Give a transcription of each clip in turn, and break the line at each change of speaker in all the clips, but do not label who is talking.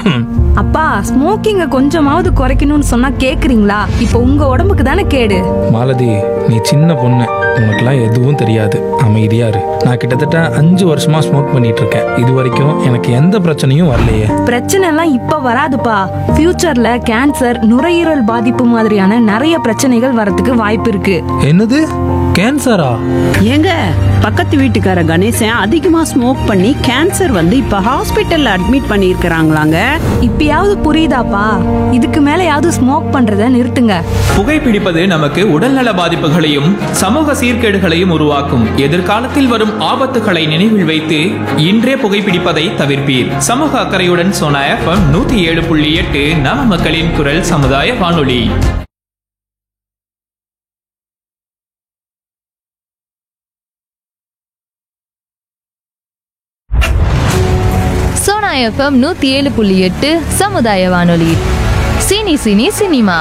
அப்பா ஸ்மோக்கிங்க கொஞ்சமாவது குறைக்கணும்னு சொன்னா கேக்குறீங்களா இப்போ உங்க உடம்புக்கு தானே கேடு
மாலதி நீ சின்ன பொண்ணு உனக்குலாம் எதுவும் தெரியாது அமைதியா இரு நான் கிட்டத்தட்ட அஞ்சு வருஷமா ஸ்மோக் பண்ணிட்டு இருக்கேன் இது வரைக்கும் எனக்கு எந்த பிரச்சனையும் வரலையே
பிரச்சனை எல்லாம் இப்ப வராதுப்பா ஃபியூச்சர்ல கேன்சர் நுரையீரல் பாதிப்பு மாதிரியான நிறைய பிரச்சனைகள் வரதுக்கு வாய்ப்பு இருக்கு
என்னது கேன்சரா
ஏங்க பக்கத்து வீட்டுக்கார கணேசன் அதிகமா ஸ்மோக் பண்ணி கேன்சர் வந்து இப்ப ஹாஸ்பிட்டல்ல அட்மிட் பண்ணியிருக்கிறாங்களாங்க
இப்பயாவது புரியுதாப்பா இதுக்கு மேலயாவது ஸ்மோக் பண்றத நிறுத்துங்க
புகைப்பிடிப்பது நமக்கு உடல்நல பாதிப்புகளையும் சமூக சீர்கேடுகளையும் உருவாக்கும் எதிர்காலத்தில் வரும் ஆபத்துகளை நினைவில் வைத்து இன்றே புகைப்பிடிப்பதை தவிர்ப்பீர் சமூக அக்கறையுடன் சோனா எஃப்எம் நூத்தி ஏழு புள்ளி எட்டு நம மக்களின் குரல் சமுதாய வானொலி
சோனா எஃப்எம் நூத்தி ஏழு புள்ளி எட்டு சமுதாய வானொலி சினி சினி சினிமா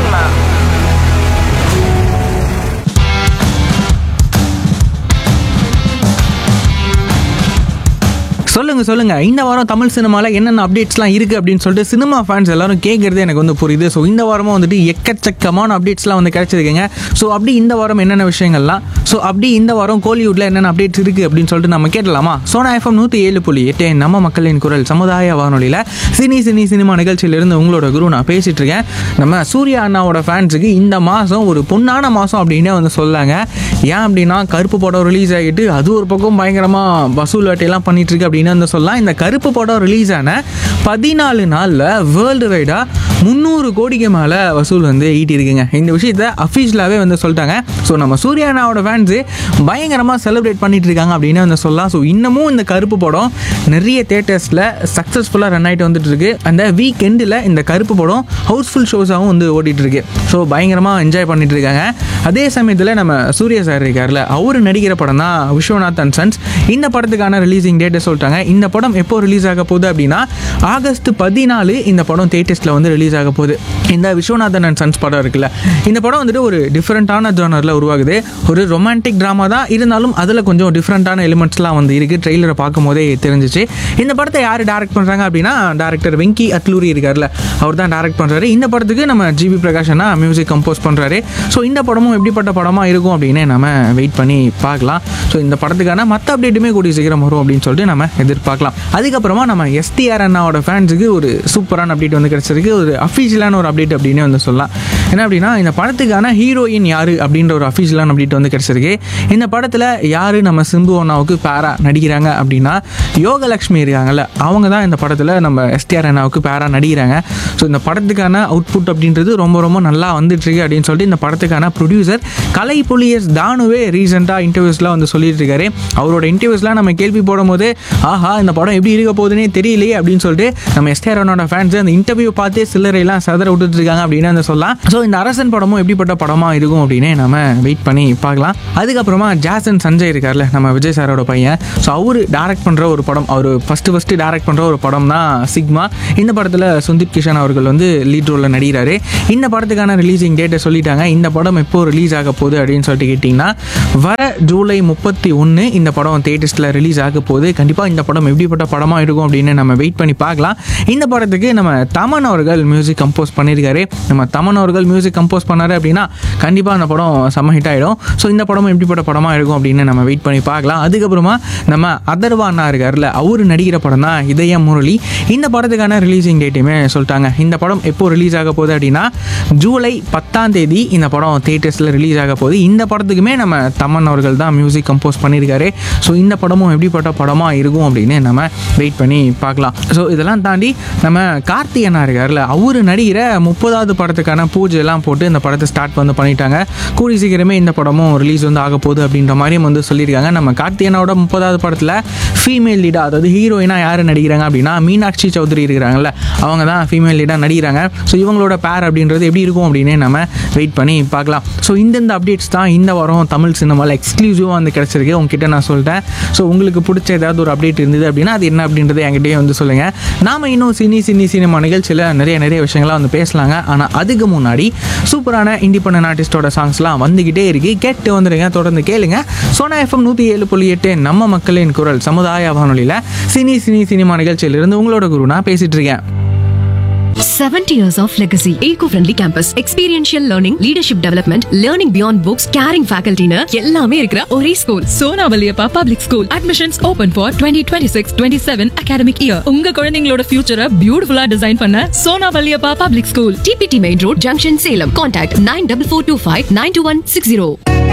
சொல்லுங்க சொல்லுங்க இந்த வாரம் தமிழ் சினிமால என்னென்ன அப்டேட்ஸ்லாம் இருக்கு அப்படின்னு சொல்லிட்டு சினிமா ஃபேன்ஸ் எல்லாரும் கேட்கறது எனக்கு வந்து புரியுது ஸோ இந்த வாரமும் வந்துட்டு எக்கச்சக்கமான அப்டேட்ஸ்லாம் வந்து கிடைச்சிருக்குங்க ஸோ அப்படி இந்த வாரம் என்னென்ன விஷயங்கள்லாம் ஸோ அப்படி இந்த வாரம் கோலிவுட்ல என்னென்ன அப்டேட்ஸ் இருக்கு அப்படின்னு சொல்லிட்டு நம்ம கேட்டலாமா சோனா எஃப்எம் நூற்றி ஏழு புள்ளி எட்டு நம்ம மக்களின் குரல் சமுதாய வானொலியில் சினி சினி சினிமா நிகழ்ச்சியிலிருந்து உங்களோட குரு நான் பேசிட்டு இருக்கேன் நம்ம சூர்யா அண்ணாவோட ஃபேன்ஸுக்கு இந்த மாதம் ஒரு பொன்னான மாதம் அப்படின்னே வந்து சொல்லாங்க ஏன் அப்படின்னா கருப்பு படம் ரிலீஸ் ஆகிட்டு அது ஒரு பக்கம் பயங்கரமாக வசூல் வேட்டையெல்லாம் பண்ணிட்டு இருக்கு அப்படின்னு வந்து சொல்லலாம் இந்த கருப்பு படம் ரிலீஸ் ஆன பதினாலு நாளில் வேர்ல்டு வைடாக முந்நூறு கோடிக்கு மேலே வசூல் வந்து ஈட்டியிருக்குங்க இந்த விஷயத்த அஃபீஷியலாகவே வந்து சொல்லிட்டாங்க ஸோ நம்ம சூர்யானாவோட ஃபேன்ஸு பயங்கரமாக செலிப்ரேட் பண்ணிட்டு இருக்காங்க அப்படின்னு வந்து சொல்லலாம் ஸோ இன்னமும் இந்த கருப்பு படம் நிறைய தேட்டர்ஸில் சக்ஸஸ்ஃபுல்லாக ரன் ஆகிட்டு வந்துட்டு இருக்கு அந்த வீக் எண்டில் இந்த கருப்பு படம் ஹவுஸ்ஃபுல் ஷோஸாகவும் வந்து ஓடிட்டு இருக்கு ஸோ பயங்கரமாக என்ஜாய் பண்ணிட்டு இருக்காங்க அதே சமயத்தில் நம்ம சூர்யா சார் இருக்கார்ல அவர் நடிக்கிற படம் தான் விஸ்வநாத் அண்ட் சன்ஸ் இந்த படத்துக்கான ரிலீசிங் டேட்டை சொல்லிட்டாங்க இந்த படம் எப்போ ரிலீஸ் ஆக போகுது அப்படின்னா ஆகஸ்ட் பதினாலு இந்த படம் தேட்டர்ஸில் வந்து ரிலீஸ் ஆக போகுது இந்த விஸ்வநாதன் அண்ட் சன்ஸ் படம் இருக்குல்ல இந்த படம் வந்துட்டு ஒரு டிஃப்ரெண்ட்டான ஜோனரில் உருவாகுது ஒரு ரொமான்டிக் ட்ராமா தான் இருந்தாலும் அதில் கொஞ்சம் டிஃப்ரெண்ட்டான எலிமெண்ட்ஸ்லாம் வந்து இருக்குது ட்ரெய்லரை பார்க்கும் போதே தெரிஞ்சிச்சு இந்த படத்தை யார் டேரக்ட் பண்ணுறாங்க அப்படின்னா டேரக்டர் வெங்கி அட்லூரி இருக்கார்ல அவர் தான் டேரக்ட் பண்ணுறாரு இந்த படத்துக்கு நம்ம ஜிபி பிரகாஷனா மியூசிக் கம்போஸ் பண்ணுறாரு ஸோ இந்த படமும் எப்படிப்பட்ட படமாக இருக்கும் அப்படின்னு நம்ம வெயிட் பண்ணி பார்க்கலாம் ஸோ இந்த படத்துக்கான மற்ற அப்டேட்டுமே கூடிய சீக்கிரம் வரும் அப்படின்னு சொல்லிட்டு நம்ம எதிர்பார்க்கலாம் அதுக்கப்புறமா நம்ம எஸ்டிஆர் அண்ணாவோட ஃபேன்ஸுக்கு ஒரு சூப்பரான அப்டேட் வந்து கிடைச்சிருக்கு ஒரு அஃபீஷியலான ஒரு அப்டேட் அப்படின்னு வந்து சொல்லலாம் என்ன அப்படின்னா இந்த படத்துக்கான ஹீரோயின் யாரு அப்படின்ற ஒரு அஃபீஷியலான அப்டேட் வந்து கிடைச்சிருக்கு இந்த படத்தில் யாரு நம்ம சிம்பு அண்ணாவுக்கு பேரா நடிக்கிறாங்க அப்படின்னா யோகலக்ஷ்மி இருக்காங்கல்ல அவங்க தான் இந்த படத்தில் நம்ம எஸ்டிஆர் அண்ணாவுக்கு பேரா நடிக்கிறாங்க ஸோ இந்த படத்துக்கான அவுட்புட் அப்படின்றது ரொம்ப ரொம்ப நல்லா வந்துட்டு இருக்கு அப்படின்னு சொல்லிட்டு இந்த படத்துக்கான ப்ரொடியூசர் கலை புலியஸ் தானுவே ரீசெண்டாக இன்டர்வியூஸ்லாம் வந்து சொல்லிட்டு இருக்காரு அவரோட இன்டர்வியூஸ்லாம் நம்ம கேள்வி போடும்போது ஆஹா இந்த படம் எப்படி இருக்க போகுதுன்னே தெரியலையே அப்படின்னு சொல்லிட்டு நம்ம எஸ்டிஆர் அண்ணாவோட ஃபேன்ஸ் அந்த இன்டர்வியூ பார்த்தே சில்லறையெல்லாம் சதற விட்டுட்டு இருக்காங்க அப்படின்னு வந்து சொல்லலாம் ஸோ இந்த அரசன் படமும் எப்படிப்பட்ட படமாக இருக்கும் அப்படின்னு நம்ம வெயிட் பண்ணி பார்க்கலாம் அதுக்கப்புறமா ஜாசன் சஞ்சய் இருக்கார்ல நம்ம விஜய் சாரோட பையன் ஸோ அவர் டேரக்ட் பண்ணுற ஒரு படம் அவர் ஃபஸ்ட்டு ஃபஸ்ட்டு டேரக்ட் பண்ணுற ஒரு படம் தான் சிக்மா இந்த படத்தில் சுந்தீப் கிஷன் அவர்கள் வந்து லீட் ரோலில் நடிகிறாரு இந்த படத்துக்கான ரிலீசிங் டேட்டை சொல்லிட்டாங்க இந்த படம் எப்போ ரிலீஸ் ஆக போகுது அப்படின்னு சொல்லிட்டு கேட்டிங்கன்னா வர ஜூலை முப்பத்தி ஒன்று இந்த படம் தேட்டர்ஸில் ரிலீஸ் ஆக போகுது கண்டிப்பாக இந்த படம் எப்படிப்பட்ட படமாக இருக்கும் அப்படின்னு நம்ம வெயிட் பண்ணி பார்க்கலாம் இந்த படத்துக்கு நம்ம தமன் அவர்கள் மியூசிக் கம்போஸ் பண்ணியிருக்காரு நம்ம தமன் அவர்கள் மியூசிக் கம்போஸ் பண்ணாரு அப்படின்னா கண்டிப்பாக அந்த படம் செம்ம ஹிட் ஆகிடும் ஸோ இந்த படமும் எப்படிப்பட்ட படமாக இருக்கும் அப்படின்னு நம்ம வெயிட் பண்ணி பார்க்கலாம் அதுக்கப்புறமா நம்ம அதர்வா அண்ணா இருக்கார்ல அவர் நடிக்கிற படம் தான் இதய முரளி இந்த படத்துக்கான ரிலீசிங் டேட்டையுமே சொல்லிட்டாங்க இந்த படம் எப்போ ரிலீஸ் ஆக போகுது அப்படின்னா ஜூலை பத்தாம் தேதி இந்த படம் தேட்டர்ஸில் ரிலீஸ் ஆக போகுது இந்த படத்துக்குமே நம்ம தமன் அவர்கள் தான் மியூசிக் கம்போஸ் பண்ணியிருக்காரு ஸோ இந்த படமும் எப்படிப்பட்ட படமாக இருக்கும் அப்படின்னு நம்ம வெயிட் பண்ணி பார்க்கலாம் ஸோ இதெல்லாம் தாண்டி நம்ம கார்த்தி அண்ணா இருக்கார்ல அவர் நடிகிற முப்பதாவது படத்துக்கான பூஜை எல்லாம் போட்டு இந்த படத்தை ஸ்டார்ட் வந்து பண்ணிட்டாங்க கூடி சீக்கிரமே இந்த படமும் ரிலீஸ் வந்து ஆக போகுது அப்படின்ற மாதிரியும் வந்து சொல்லியிருக்காங்க நம்ம கார்த்தி அண்ணாவோட முப்பதாவது படத்தில் ஃபீமேல் லீடாக அதாவது ஹீரோயினாக யார் நடிக்கிறாங்க அப்படின்னா மீனாட்சி சௌத்ரி இருக்கிறாங்கல்ல அவங்க தான் ஃபீமேல் லீடாக நடிக்கிறாங்க ஸோ இவங்களோட பேர் அப்படின்றது எப்படி இருக்கும் அப்படின்னு நம்ம வெயிட் பண்ணி பார்க்கலாம் ஸோ இந்தந்த அப்டேட்ஸ் தான் இந்த வாரம் தமிழ் சினிமாவில் எக்ஸ்க்ளூசிவாக வந்து கிடச்சிருக்கு உங்ககிட்ட நான் சொல்லிட்டேன் ஸோ உங்களுக்கு பிடிச்ச ஏதாவது ஒரு அப்டேட் இருந்தது அப்படின்னா அது என்ன அப்படின்றத என்கிட்டயே வந்து சொல்லுங்கள் நாம இன்னும் சினி சினி சினிமா நிகழ்ச்சியில் நிறைய நிறைய விஷயங்கள்லாம் வந்து பேசலாங்க ஆனால் அதுக்கு முன்னாடி சூப்பரான இண்டிபெண்டன்ட் ஆர்டிஸ்டோட சாங்ஸ்லாம் வந்துக்கிட்டே இருக்கு கேட்டு வந்துடுங்க தொடர்ந்து கேளுங்க சோனா எஃப்எம் நூற்றி ஏழு புள்ளி எட்டு நம்ம மக்களின் குரல் சமுதாய வானொலியில் சினி சினி சினிமா நிகழ்ச்சியிலிருந்து உங்களோட குரு நான் பேசிட்டு இருக்கேன்
70 years of legacy. Eco-friendly campus. Experiential learning, leadership development, learning beyond books, caring faculty னு எல்லாமே இருக்கிற ஒரே school
Sona Valliappa public school admissions open for twenty twenty six twenty seven academic year உங்க குழந்தைங்களோட ஃபியூச்சரை பியூட்டிஃபுல்லா டிசைன் பண்ண Sona Valliappa public school
DPT main road junction Salem contact nine double four two five nine two one six zero